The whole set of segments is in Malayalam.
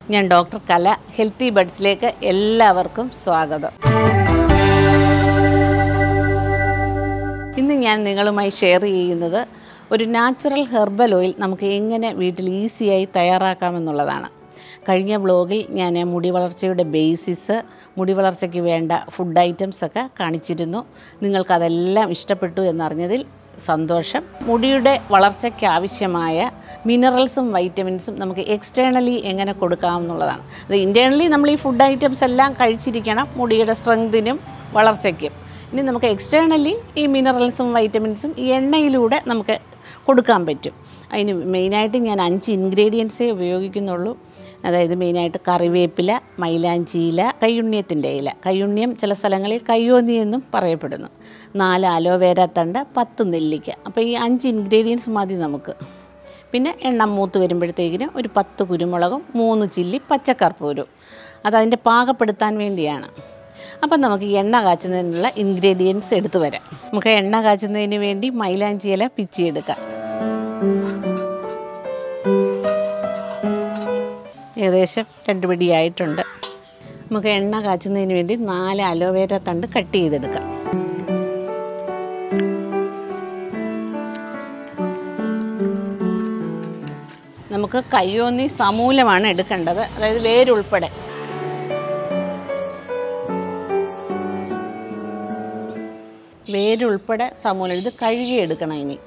ഞാൻ ഡോക്ടർ കല ഹെൽത്തി ബഡ്സിലേക്ക് എല്ലാവർക്കും സ്വാഗതം ഇന്ന് ഞാൻ നിങ്ങളുമായി ഷെയർ ചെയ്യുന്നത് ഒരു നാച്ചുറൽ ഹെർബൽ ഓയിൽ നമുക്ക് എങ്ങനെ വീട്ടിൽ ഈസിയായി തയ്യാറാക്കാമെന്നുള്ളതാണ് കഴിഞ്ഞ ബ്ലോഗിൽ ഞാൻ മുടി വളർച്ചയുടെ ബേസിസ് മുടി വളർച്ചയ്ക്ക് വേണ്ട ഫുഡ് ഐറ്റംസ് ഒക്കെ കാണിച്ചിരുന്നു നിങ്ങൾക്കതെല്ലാം ഇഷ്ടപ്പെട്ടു എന്നറിഞ്ഞതിൽ സന്തോഷം മുടിയുടെ വളർച്ചയ്ക്ക് ആവശ്യമായ മിനറൽസും വൈറ്റമിൻസും നമുക്ക് എക്സ്റ്റേണലി എങ്ങനെ കൊടുക്കാമെന്നുള്ളതാണ് അത് ഇൻറ്റേർണലി നമ്മൾ ഈ ഫുഡ് ഐറ്റംസ് എല്ലാം കഴിച്ചിരിക്കണം മുടിയുടെ സ്ട്രെങ്തിനും വളർച്ചയ്ക്കും ഇനി നമുക്ക് എക്സ്റ്റേണലി ഈ മിനറൽസും വൈറ്റമിൻസും ഈ എണ്ണയിലൂടെ നമുക്ക് കൊടുക്കാൻ പറ്റും അതിന് മെയിനായിട്ട് ഞാൻ അഞ്ച് ഇൻഗ്രീഡിയൻസേ ഉപയോഗിക്കുന്നുള്ളൂ അതായത് മെയിനായിട്ട് കറിവേപ്പില മൈലാഞ്ചി ഇല കയ്യുണ്ണിയത്തിൻ്റെ ഇല കയ്യുണ്ണിയം ചില സ്ഥലങ്ങളിൽ കയ്യോന്നി എന്നും പറയപ്പെടുന്നു നാല് അലോവേര തണ്ട് പത്ത് നെല്ലിക്ക അപ്പോൾ ഈ അഞ്ച് ഇൻഗ്രീഡിയൻസ് മതി നമുക്ക് പിന്നെ എണ്ണ മൂത്ത് വരുമ്പോഴത്തേക്കിന് ഒരു പത്ത് കുരുമുളകും മൂന്ന് ചില്ലി പച്ചക്കർപ്പൂരും അതതിൻ്റെ പാകപ്പെടുത്താൻ വേണ്ടിയാണ് അപ്പം നമുക്ക് ഈ എണ്ണ കാച്ചുന്നതിനുള്ള ഇൻഗ്രീഡിയൻസ് എടുത്തു വരാം നമുക്ക് എണ്ണ കാച്ചുന്നതിന് വേണ്ടി മൈലാഞ്ചി ഇല പിച്ചിയെടുക്കാം ഏകദേശം രണ്ട് പിടിയായിട്ടുണ്ട് നമുക്ക് എണ്ണ കാച്ചുന്നതിന് വേണ്ടി നാല് അലോവേര തണ്ട് കട്ട് ചെയ്തെടുക്കാം നമുക്ക് കയ്യോന്നി സമൂലമാണ് എടുക്കേണ്ടത് അതായത് വേരുൾപ്പെടെ വേരുൾപ്പെടെ സമൂലം ഇത് കഴുകിയെടുക്കണം ഇനി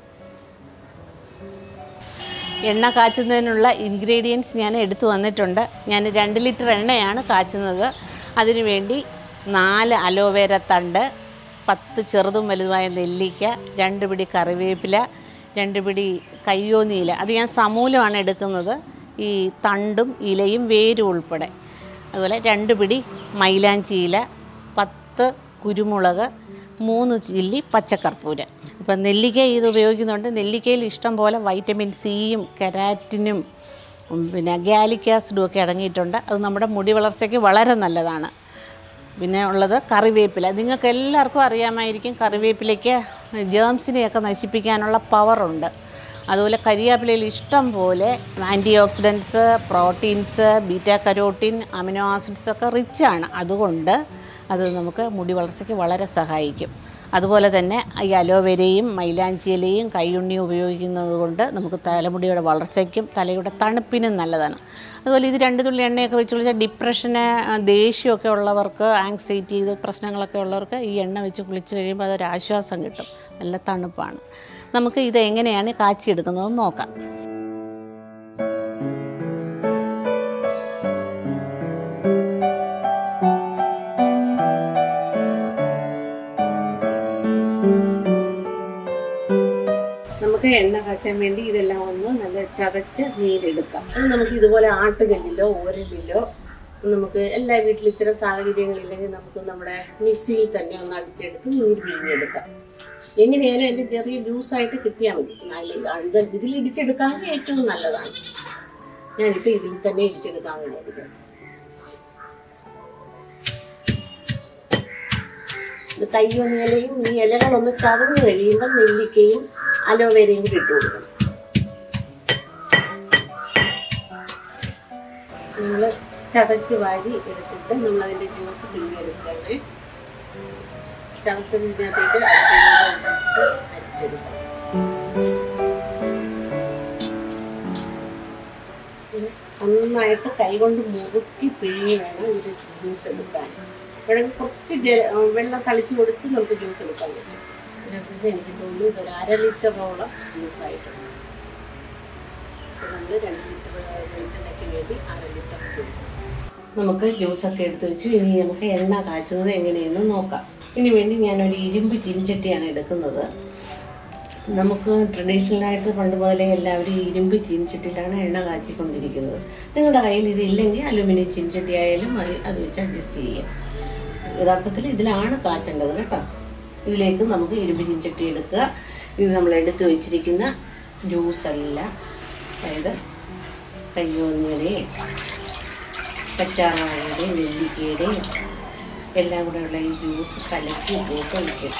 എണ്ണ കാച്ചുന്നതിനുള്ള ഇൻഗ്രീഡിയൻസ് ഞാൻ എടുത്തു വന്നിട്ടുണ്ട് ഞാൻ രണ്ട് ലിറ്റർ എണ്ണയാണ് കാച്ചുന്നത് അതിനു വേണ്ടി നാല് അലോവേര തണ്ട് പത്ത് ചെറുതും വലുതുമായ നെല്ലിക്ക രണ്ട് പിടി കറിവേപ്പില രണ്ട് പിടി കയ്യോന്നിയില അത് ഞാൻ സമൂലമാണ് എടുക്കുന്നത് ഈ തണ്ടും ഇലയും വേരും ഉൾപ്പെടെ അതുപോലെ രണ്ട് പിടി മൈലാഞ്ചി ഇല പത്ത് കുരുമുളക് മൂന്ന് ചില്ലി പച്ചക്കർപ്പൂരം ഇപ്പം നെല്ലിക്ക ഇത് ഉപയോഗിക്കുന്നുണ്ട് നെല്ലിക്കയിൽ ഇഷ്ടം പോലെ വൈറ്റമിൻ സിയും കെരാറ്റിനും ഉം, പിന്നെ ഗാലിക് ആസിഡും ഒക്കെ അടങ്ങിയിട്ടുണ്ട് അത് നമ്മുടെ മുടി വളർച്ചയ്ക്ക് വളരെ നല്ലതാണ് പിന്നെ ഉള്ളത് കറിവേപ്പില നിങ്ങൾക്ക് എല്ലാവർക്കും അറിയാമായിരിക്കും കറിവേപ്പിലയ്ക്ക് ജേംസിനെയൊക്കെ നശിപ്പിക്കാനുള്ള പവറുണ്ട് അതുപോലെ കരിയാപ്പിലയിൽ ഇഷ്ടം പോലെ antioxidants proteins beta carotene amino acids ഒക്കെ റിച്ചാണ് അതുകൊണ്ട് അത് നമുക്ക് മുടി വളർച്ചയ്ക്ക് വളരെ സഹായിക്കും അതുപോലെ തന്നെ ഈ അലോവേരയും മൈലാഞ്ചിയിലയും കൈയുണ്ണിയും ഉപയോഗിക്കുന്നത് കൊണ്ട് നമുക്ക് തലമുടിയുടെ വളർച്ചയ്ക്കും തലയുടെ തണുപ്പിനും നല്ലതാണ് അതുപോലെ ഇത് രണ്ട് തുള്ളി എണ്ണയൊക്കെ വെച്ച് കുളിച്ചാൽ ഡിപ്രഷന് ആ, ദേഷ്യമൊക്കെ ഉള്ളവർക്ക് ആങ്സൈറ്റി ഇത് പ്രശ്നങ്ങളൊക്കെ ഉള്ളവർക്ക് ഈ എണ്ണ വെച്ച് കുളിച്ച് കഴിയുമ്പോൾ അതൊരു ആശ്വാസം കിട്ടും നല്ല തണുപ്പാണ് നമുക്ക് ഇത് എങ്ങനെയാണ് കാച്ചിയെടുക്കുന്നതെന്ന് നോക്കാം നമുക്ക് എണ്ണ കാച്ചാൻ വേണ്ടി ഇതെല്ലാം ഒന്ന് നല്ല ചതച്ച് നീരെടുക്കാം അത് നമുക്ക് ഇതുപോലെ ആട്ടുകല്ലിലോ ഓരലിലോ നമുക്ക് എല്ലാ വീട്ടിലും ഇത്തരം സാഹചര്യങ്ങളില്ലെങ്കിൽ നമുക്ക് നമ്മുടെ മിക്സിയിൽ തന്നെ ഒന്ന് അടിച്ചെടുത്ത് നീര് പിഴിഞ്ഞെടുക്കാം എങ്ങനെയാലും അതിൻ്റെ ചെറിയ ജ്യൂസായിട്ട് കിട്ടിയാൽ മതി നല്ല ഇത് ഇതിൽ ഇടിച്ചെടുക്കാൻ ഏറ്റവും നല്ലതാണ് ഞാനിപ്പോൾ ഇതിൽ തന്നെ ഇടിച്ചെടുക്കാൻ വിചാരിക്കുന്നത് ഇത് കയ്യൊന്ന് ഇലയും ഈ ഇലകളൊന്ന് ചതഞ്ഞ് കഴിയുമ്പോൾ നെല്ലിക്കയും അലോവേരയും കൂടി ഇട്ട് കൊടുക്കണം നമ്മൾ ചതച്ച് വാരി എടുത്തിട്ട് നമ്മൾ അതിൻ്റെ ജ്യൂസ് പിഴിഞ്ഞെടുക്കണേ ചതച്ചതിനകത്തേക്ക് അരിച്ച് അരിച്ചെടുക്കണം ഇത് നന്നായിട്ട് കൈകൊണ്ട് മുറുക്കി പിഴിഞ്ഞ് വേണം ഇത് ജ്യൂസ് എടുക്കാൻ വേണമെങ്കിൽ കുറച്ച് ജല വെള്ളം തളിച്ച് കൊടുത്ത് നമുക്ക് ജ്യൂസ് എടുക്കാൻ പറ്റും അതിനനുസരിച്ച് എനിക്ക് തോന്നുന്നു ഇതൊരു അര ലിറ്ററോളം ജ്യൂസ് ആയിട്ടുണ്ട് നമ്മൾ രണ്ട് ലിറ്റർ വെളിച്ചെണ്ണയ്ക്ക് വേണ്ടി അര ലിറ്റർ ജ്യൂസ് നമുക്ക് ജ്യൂസൊക്കെ എടുത്ത് വെച്ചു ഇനി നമുക്ക് എണ്ണ കാച്ചുന്നത് എങ്ങനെയെന്ന് നോക്കാം ഇതിന് വേണ്ടി ഞാനൊരു ഇരുമ്പ് ചീനിച്ചട്ടിയാണ് എടുക്കുന്നത് നമുക്ക് ട്രഡീഷണലായിട്ട് പണ്ട് മുതലേ എല്ലാവരും ഈ ഇരുമ്പ് ചീനിച്ചട്ടിയിലാണ് എണ്ണ കാച്ചിക്കൊണ്ടിരിക്കുന്നത് നിങ്ങളുടെ കയ്യിൽ ഇതില്ലെങ്കിൽ അലുമിനിയം ചീനിച്ചട്ടി ആയാലും മതി അത് വെച്ച് അഡ്ജസ്റ്റ് ചെയ്യാം യഥാർത്ഥത്തിൽ ഇതിലാണ് കാച്ചേണ്ടത് കേട്ടോ ഇതിലേക്ക് നമുക്ക് ഇരുമ്പ് ചീനിച്ചട്ടി എടുക്കുക ഇത് നമ്മൾ എടുത്ത് വെച്ചിരിക്കുന്ന ജ്യൂസെല്ലാം അതായത് കയ്യോന്നിയുടെയും കറ്റാറാഴയുടെയും നെല്ലിക്കയുടെയും എല്ലാം കൂടെ ഉള്ള ഈ ജ്യൂസ് കലക്കി പോട്ട് ഒഴിക്കുക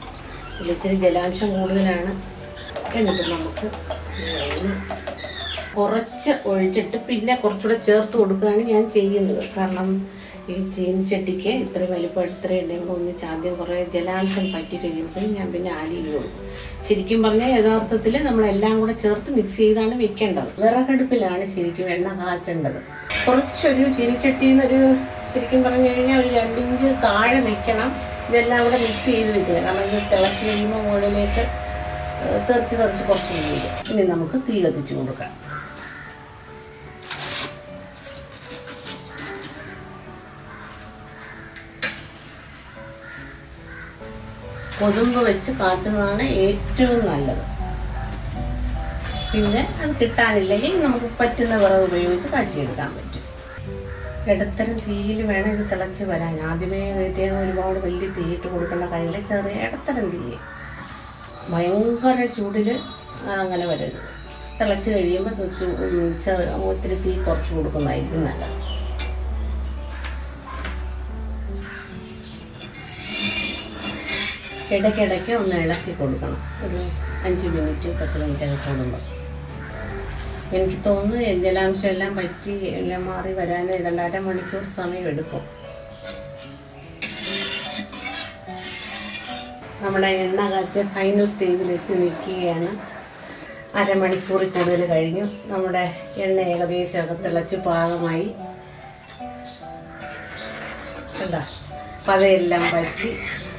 ഇതിൽ ഇച്ചിരി ജലാംശം കൂടുതലാണ് എന്നിട്ട് നമുക്ക് ഇതിന് കുറച്ച് ഒഴിച്ചിട്ട് പിന്നെ കുറച്ചുകൂടെ ചേർത്ത് കൊടുക്കുകയാണ് ഞാൻ ചെയ്യുന്നത് കാരണം ഈ ചീനിച്ചട്ടിക്ക് ഇത്ര വലിപ്പം ഇത്ര എണ്ണയും കൂടെ ഒന്നിച്ച് ആദ്യം കുറേ ജലാംശം പറ്റി കഴിയുമ്പോഴത്തേക്കും ഞാൻ പിന്നെ ആഡ് ചെയ്ത് കൊടുക്കും ശരിക്കും പറഞ്ഞാൽ യഥാർത്ഥത്തിൽ നമ്മളെല്ലാം കൂടെ ചേർത്ത് മിക്സ് ചെയ്താണ് വെക്കേണ്ടത് വിറകടുപ്പിലാണ് ശരിക്കും എണ്ണ കാച്ചേണ്ടത് കുറച്ചൊരു ചീനിച്ചട്ടിയിൽ നിന്നൊരു ശരിക്കും പറഞ്ഞു കഴിഞ്ഞാൽ ഒരു രണ്ടിഞ്ച് താഴെ വെക്കണം ഇതെല്ലാം കൂടെ മിക്സ് ചെയ്ത് വെക്കുന്നത് കാരണം ഇത് തിളച്ച് കഴിയുമ്പോൾ മുകളിലേക്ക് ഏഹ്, തെറിച്ച് തെറിച്ച് കുറച്ച് വീഴും ഇനി നമുക്ക് തീ കത്തിച്ചു കൊടുക്കാം കൊതുമ്പ് വെച്ച് കാച്ചുന്നതാണ് ഏറ്റവും നല്ലത് പിന്നെ അത് കിട്ടാനില്ലെങ്കിൽ നമുക്ക് പറ്റുന്ന വിറക് ഉപയോഗിച്ച് കാച്ചിയെടുക്കാൻ പറ്റും ഇടത്തരം തീയിൽ വേണം ഇത് തിളച്ച് വരാൻ ആദ്യമേ കയറ്റിയാൽ ഒരുപാട് വലിയ തീയിട്ട് കൊടുക്കേണ്ട കാര്യമില്ല ചെറിയ ഇടത്തരം തീ ഭയങ്കര ചൂടിൽ അങ്ങനെ വരരുത് തിളച്ച് കഴിയുമ്പോൾ ഇത് ചൂ- ഉം ചെറു ഒത്തിരി തീ കുറച്ച് കൊടുക്കുന്നതായിരിക്കും നല്ലത് ഇടയ്ക്കിടയ്ക്ക് ഒന്ന് ഇളക്കി കൊടുക്കണം ഒരു അഞ്ച് മിനിറ്റ് പത്ത് മിനിറ്റ് ഒക്കെ കൂടുമ്പോൾ എനിക്ക് തോന്നുന്നു ജലാംശം എല്ലാം പറ്റി എല്ലാം മാറി വരാൻ രണ്ടര മണിക്കൂർ സമയം എടുക്കും നമ്മുടെ എണ്ണ കാച്ച് ഫൈനൽ സ്റ്റേജിൽ എത്തി നിൽക്കുകയാണ് അരമണിക്കൂറിൽ കൂടുതൽ കഴിഞ്ഞു നമ്മുടെ എണ്ണ ഏകദേശം ഒക്കെ തിളച്ച് പാകമായി കണ്ടാ പതയെല്ലാം പറ്റി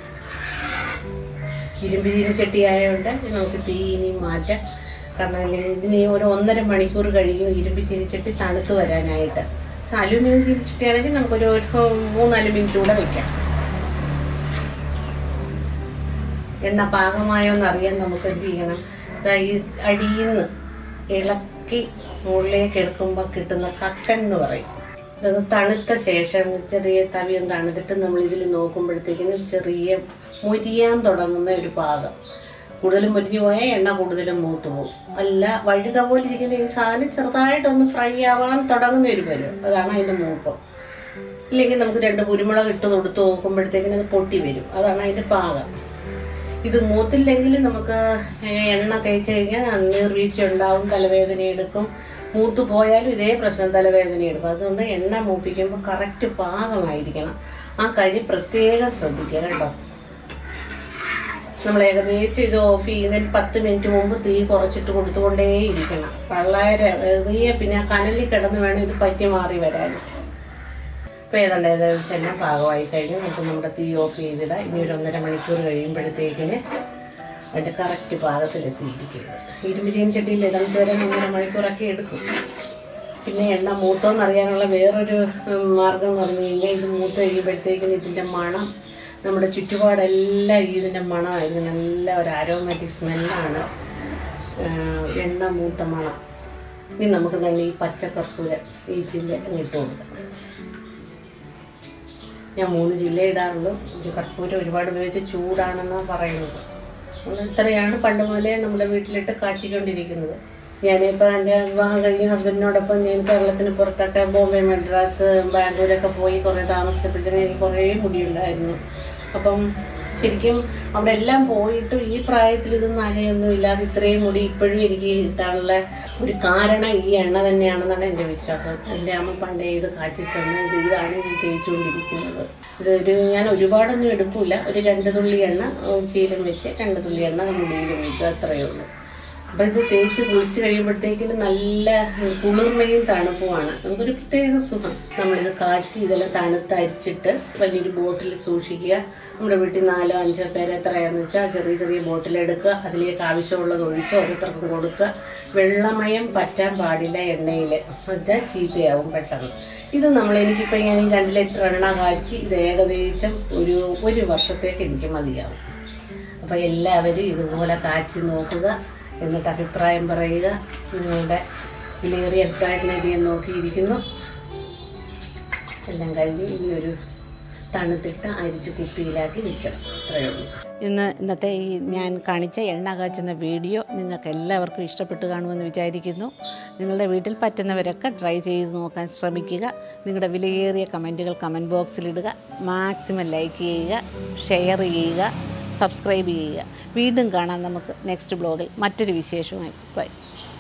ഇരുമ്പ് ചീനിച്ചട്ടി ആയതുകൊണ്ട് നമുക്ക് തീ ഇനി മാറ്റാം കാരണം അല്ലെങ്കിൽ ഇതിന് ഒരു ഒന്നര മണിക്കൂർ കഴിയും ഇരുമ്പ് ചീനിച്ചട്ടി തണുത്ത് വരാനായിട്ട് സ- അലുമിനിയം ചീനിച്ചട്ടി ആണെങ്കിൽ നമുക്കൊരു ഒരു മൂന്നാല് മിനിറ്റ് കൂടെ വെക്കാം എണ്ണ പാകമായോ എന്ന് അറിയാൻ നമുക്ക് എന്ത് ചെയ്യണം ദാ ഈ അടിയിൽ നിന്ന് ഇളക്കി മുകളിലേക്ക് എടുക്കുമ്പോൾ കിട്ടുന്ന കക്കൻ എന്ന് പറയും ഇത് തണുത്ത ശേഷം ചെറിയ തവിയും തണുത്തിട്ട് നമ്മൾ ഇതിൽ നോക്കുമ്പോഴത്തേക്കിനും ചെറിയ മുരിയാൻ തുടങ്ങുന്ന ഒരു പാകം കൂടുതലും മുരിഞ്ഞു പോയാൽ എണ്ണ കൂടുതലും മൂത്ത് പോകും അല്ല വഴുക പോലെ ഇരിക്കുന്ന ഈ സാധനം ചെറുതായിട്ടൊന്ന് ഫ്രൈ ആവാൻ തുടങ്ങുന്ന ഒരു വരും അതാണ് അതിന്റെ മൂപ്പം ഇല്ലെങ്കിൽ നമുക്ക് രണ്ട് കുരുമുളക് ഇട്ട് കൊടുത്ത് നോക്കുമ്പോഴത്തേക്കിനും അത് പൊട്ടി വരും അതാണ് അതിന്റെ പാകം ഇത് മൂത്തില്ലെങ്കിൽ നമുക്ക് എണ്ണ തേച്ച് കഴിഞ്ഞാൽ നീർവീഴ്ച ഉണ്ടാവും തലവേദന എടുക്കും മൂത്ത് പോയാലും ഇതേ പ്രശ്നം തലവേദന എടുക്കും അതുകൊണ്ട് എണ്ണ മൂപ്പിക്കുമ്പോൾ കറക്റ്റ് പാകമായിരിക്കണം ആ കാര്യം പ്രത്യേകം ശ്രദ്ധിക്കുക കേട്ടോ നമ്മൾ ഏകദേശം ഇത് ഓഫ് ചെയ്യുന്നതിന് പത്ത് മിനിറ്റ് മുമ്പ് തീ കുറച്ചിട്ട് കൊടുത്തുകൊണ്ടേ ഇരിക്കണം വളരെ വലിയ പിന്നെ കനലിൽ കിടന്ന് വേണം ഇത് പറ്റി മാറി വരാൻ ഇപ്പം ഏതാണ്ട് ഏകദേശം എല്ലാം പാകമായി കഴിഞ്ഞ് നമുക്ക് നമ്മുടെ തീ ഓഫ് ചെയ്തിടാം ഇനി ഒരു ഒന്നര മണിക്കൂർ കഴിയുമ്പോഴത്തേക്കിന് അതിൻ്റെ കറക്റ്റ് പാകത്തിലെത്തിയിരിക്കുന്നത് ഇരുമ്പ് ചീനിച്ചട്ടിയിൽ ഏതാണ്ട് വരെ ഒന്നര മണിക്കൂറൊക്കെ എടുക്കും പിന്നെ എണ്ണ മൂത്തോന്ന് അറിയാനുള്ള വേറൊരു ഉം, മാർഗം എന്ന് പറഞ്ഞു കഴിഞ്ഞാൽ ഇത് മൂത്ത് കഴിയുമ്പോഴത്തേക്കിന് ഇതിൻ്റെ മണം നമ്മുടെ ചുറ്റുപാടെല്ലാം ഇതിൻ്റെ മണമായിരുന്നു നല്ല ഒരു ആരോമാറ്റിക് സ്മെല്ലാണ് എണ്ണ മൂത്ത മണം ഇനി നമുക്ക് തന്നെ ഈ പച്ചക്കർപ്പൂരം ഈ ചില്ല ഇട്ട് കൊടുക്കാം ഞാൻ മൂന്ന് ജില്ല ഇടാറുള്ളൂ ഒരു കർപ്പൂരം ഒരുപാട് ഉപയോഗിച്ച് ചൂടാണെന്നാണ് പറയുന്നത് അതുകൊണ്ട് ഇത്രയാണ് പണ്ട് മുതലേ നമ്മുടെ വീട്ടിലിട്ട് കാച്ചിക്കൊണ്ടിരിക്കുന്നത് ഞാനിപ്പോൾ എൻ്റെ വിവാഹം കഴിഞ്ഞ് ഹസ്ബൻഡിനോടൊപ്പം ഞാൻ കേരളത്തിന് പുറത്തൊക്കെ ബോംബെ മദ്രാസ് ബാംഗ്ലൂരൊക്കെ പോയി കുറേ താമസിച്ചപ്പോഴത്തേനും എനിക്ക് കുറേ മുടിയുണ്ടായിരുന്നു അപ്പം ശരിക്കും അവിടെ എല്ലാം പോയിട്ടും ഈ പ്രായത്തിൽ ഇതൊന്നും അനയൊന്നും ഇല്ലാതെ ഇത്രയും മുടി ഇപ്പോഴും എനിക്ക് കിട്ടാനുള്ള ഒരു കാരണം ഈ എണ്ണ തന്നെയാണെന്നാണ് എൻ്റെ വിശ്വാസം എൻ്റെ അമ്മ പണ്ടേ ഇത് കാച്ചിത്തന്നെ ഇത് ഇതാണ് ഞാൻ തേച്ചുകൊണ്ടിരിക്കുന്നത് ഇതൊരു ഞാൻ ഒരുപാടൊന്നും എടുക്കില്ല ഒരു രണ്ട് തുള്ളി എണ്ണ ഉം, ചീരം വെച്ച് രണ്ട് തുള്ളി എണ്ണ മുടിയിൽ ഒഴിക്കുക അത്രയേ ഉള്ളൂ അപ്പൊ ഇത് തേച്ച് കുളിച്ച് കഴിയുമ്പോഴത്തേക്കിന് നല്ല കുളിർമയും തണുപ്പുമാണ് നമുക്കൊരു പ്രത്യേക സുഖം നമ്മളിത് കാച്ചി ഇതെല്ലാം തണുത്ത് അരിച്ചിട്ട് വലിയൊരു ബോട്ടിൽ സൂക്ഷിക്കുക നമ്മുടെ വീട്ടിൽ നാലോ അഞ്ചോ പേര് എത്രയാന്ന് വെച്ചാൽ ചെറിയ ചെറിയ ബോട്ടിൽ എടുക്കുക അതിലേക്ക് ആവശ്യമുള്ളത് ഒഴിച്ച് ഓരോരുത്തർക്കും കൊടുക്കുക വെള്ളമയം പറ്റാൻ പാടില്ല എണ്ണയിൽ വെച്ചാൽ ചീത്തയാവും പെട്ടെന്ന് ഇത് നമ്മൾ എനിക്കിപ്പോൾ ഞാൻ ഈ രണ്ട് ലിറ്റർ എണ്ണ കാച്ചി ഇത് ഏകദേശം ഒരു ഒരു വർഷത്തേക്ക് എനിക്ക് മതിയാവും അപ്പോൾ എല്ലാവരും ഇതുപോലെ കാച്ചി നോക്കുക എന്നിട്ട് അഭിപ്രായം പറയുക നിങ്ങളുടെ വിലയേറിയ അഭിപ്രായത്തിനായിട്ട് ഞാൻ നോക്കിയിരിക്കുന്നു എല്ലാം കഴിഞ്ഞ് ഇനി ഒരു തണുത്തിട്ട് അരിച്ച് കുപ്പിയിലാക്കി വിൽക്കണം അത്രയേ ഉള്ളൂ ഇന്ന് ഇന്നത്തെ ഈ ഞാൻ കാണിച്ച എണ്ണ കാച്ചുന്ന വീഡിയോ നിങ്ങൾക്ക് എല്ലാവർക്കും ഇഷ്ടപ്പെട്ട് കാണുമെന്ന് വിചാരിക്കുന്നു നിങ്ങളുടെ വീട്ടിൽ പറ്റുന്നവരൊക്കെ ട്രൈ ചെയ്ത് നോക്കാൻ ശ്രമിക്കുക നിങ്ങളുടെ വിലയേറിയ കമൻറ്റുകൾ കമൻറ്റ് ബോക്സിലിടുക മാക്സിമം ലൈക്ക് ചെയ്യുക ഷെയർ ചെയ്യുക സബ്സ്ക്രൈബ് ചെയ്യുക വീണ്ടും കാണാം നമുക്ക് നെക്സ്റ്റ് ബ്ലോഗിൽ മറ്റൊരു വിശേഷമായി ബൈ